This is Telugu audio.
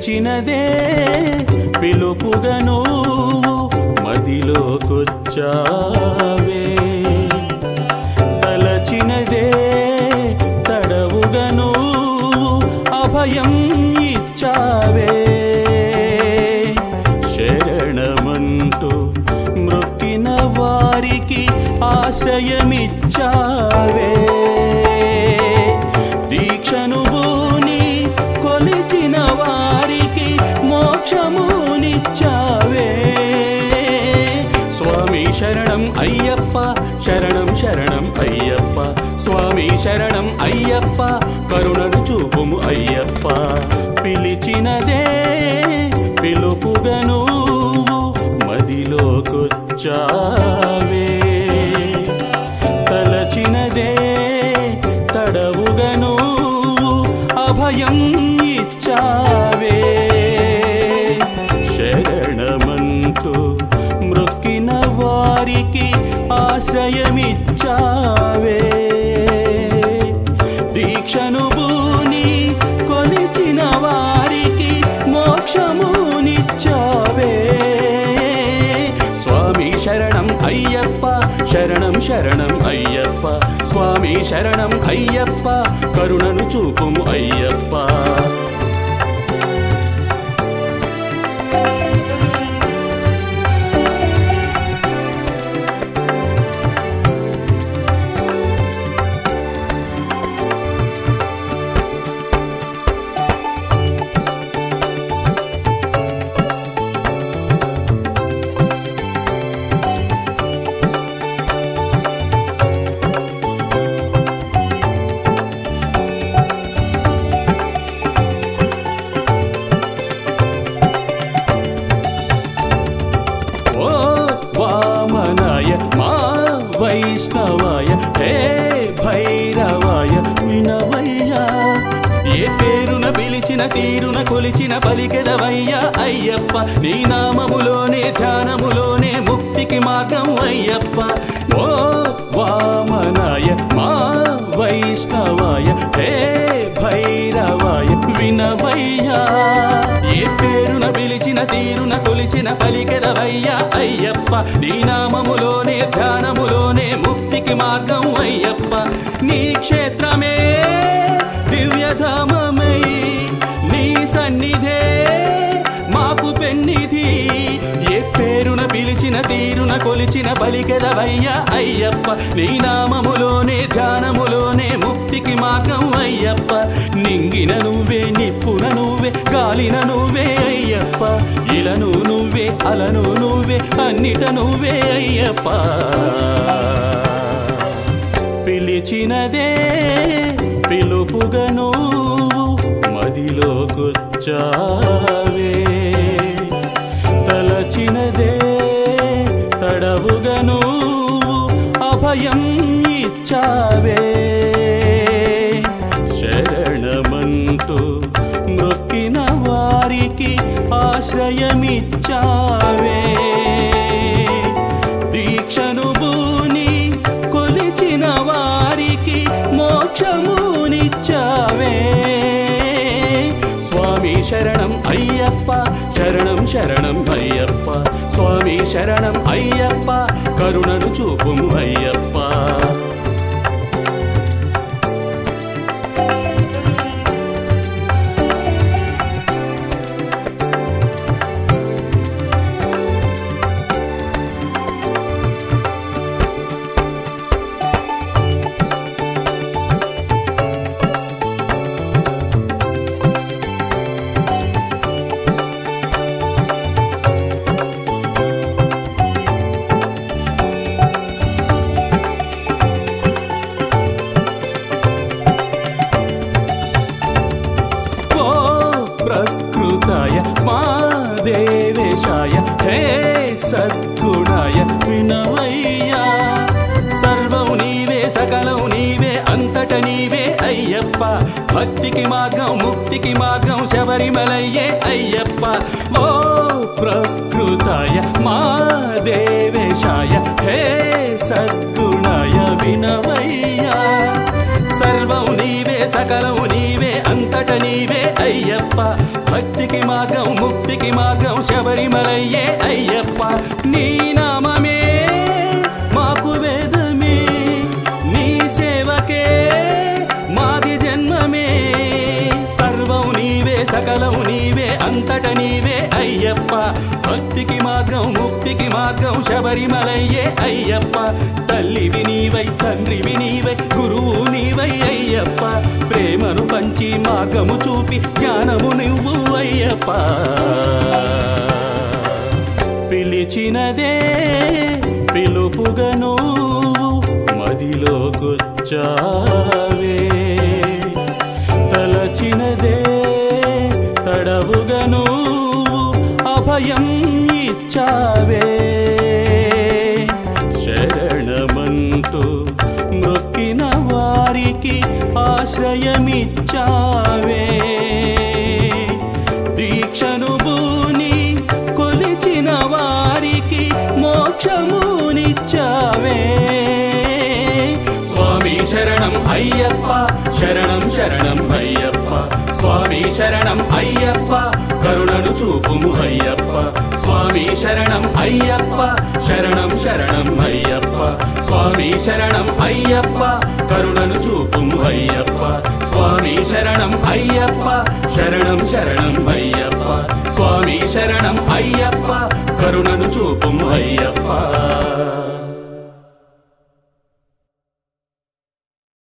పిలిచినదే పిలుపుగా నువ్వు మదిలోకొచ్చావే తలచినదే తడవుగా నువ్వు అభయం ఇచ్చావే శరణమంటూ మృక్కిన వారికి ఆశ్రయమిచ్చావే దీక్షను భూని కొలిచిన వారికి మోక్షమునిచ్చావే స్వామి శరణం అయ్యప్ప శరణం శరణం అయ్యప్ప స్వామి శరణం అయ్యప్ప కరుణను చూపుము అయ్యప్ప పిలిచినదే పిలుపుగా నువ్వు మదిలోకొచ్చావే తలచినదే తడవుగా నువ్వు అభయం ఇచ్చావే శరణమంటూ మృక్కిన వారికి ఆశ్రయమిచ్చావే దీక్షను భూని కొలిచిన వారికి మోక్షమునిచ్చావే స్వామి శరణం అయ్యప్ప శరణం శరణం అయ్యప్ప స్వామి శరణం అయ్యప్ప కరుణను చూపుము అయ్యప్ప ఓ వామనాయ మా వైష్ణవాయ హే భైరవాయ వినవయ్యా ఏ పేరున పిలిచిన తీరున కొలిచిన పలికెదవయ్యా అయ్యప్ప నీ నామములోనే ధ్యానములోనే ముక్తికి మార్గం అయ్యప్ప ఓ వామనాయ మా వైష్ణవాయ హే భైరవాయ వినవయ్యా ఏ పేరున పిలిచిన తీరున కొలిచిన పలికెదవయ్యా అయ్యప్ప నీ నామములోనే ధ్యానములోనే ముక్తికి మార్గం అయ్యప్ప నీ క్షేత్రమే దివ్యధామమై నీ సన్నిధే మాకు పెన్నిధి ఏ పేరున పిలిచిన తీరున కొలిచిన పలికెదవయ్యా అయ్యప్ప నీ నామములోనే ధ్యానములోనే ముక్తికి మార్గం అయ్యప్ప నింగిన నువ్వే నిప్పున నువ్వే గాలిన నువ్వే అయ్యప్ప ఇలను నువ్వే అలను నువ్వే అన్నిట నువ్వే అయ్యప్ప పిలిచినదే పిలుపుగా నువ్వు మదిలోకొచ్చావే తలచినదే తడవుగా నువ్వు అభయం ఇచ్చావే శరణమంటూ మృక్కిన వారికి ఆశ్రయమిచ్చావే దీక్షను భూని కొలిచిన వారికి మోక్షమునిచ్చావే స్వామి శరణం అయ్యప్ప శరణం శరణం అయ్యప్ప స్వామి శరణం అయ్యప్ప కరుణను చూపుము అయ్యప్ప ఓ ప్రకృతాయ మా దేవేశాయ హే సద్గుణాయ వినవయ్యా సర్వం నీవే సకలం నీవే అంతట నీవే అయ్యప్ప భక్తికి మార్గం ముక్తికి మార్గం శబరిమలయ్యే అయ్యప్ప ఓ ప్రకృతాయ మా దేవేశాయ హే సద్గుణాయ వినవయ్యా సర్వం నీవే సకలం నీవే అంతట నీవే అయ్యప్ప అయ్యప్ప భక్తికి మార్గం ముక్తికి మార్గం శబరిమలయ్యే అయ్యప్ప నీ నామమే మాకు వేదమే నీ సేవకే మాది జన్మమే సర్వం నీవే సకలం నీవే అంతట నీవే అయ్యప్ప భక్తికి మార్గం ముక్తికి మార్గం శబరిమలయ్యే అయ్యప్ప తల్లివి నీవై తండ్రివి నీవై గురువు నీవై అయ్యప్ప ప్రేమను పంచి మార్గము చూపి జ్ఞానము నువ్వు అయ్యప్ప పిలిచినదే పిలుపుగా నువ్వు మదిలోకొచ్చావే తలచినదే తడవుగా నువ్వు అభయం ఇచ్చావే శరణమంటూ మృక్కిన వారికి ఆశ్రయమిచ్చావే దీక్షను భూని కొలిచిన వారికి మోక్షమునిచ్చావే స్వామి శరణం అయ్యప్ప శరణం శరణం అయ్యప్ప స్వామి శరణం అయ్యప్ప కరుణను చూపుము అయ్యప్ప స్వామి శరణం అయ్యప్ప శరణం శరణం అయ్యప్ప స్వామి శరణం అయ్యప్ప కరుణను చూపుము అయ్యప్ప స్వామి శరణం అయ్యప్ప శరణం శరణం అయ్యప్ప స్వామి శరణం అయ్యప్ప కరుణను చూపుము అయ్యప్ప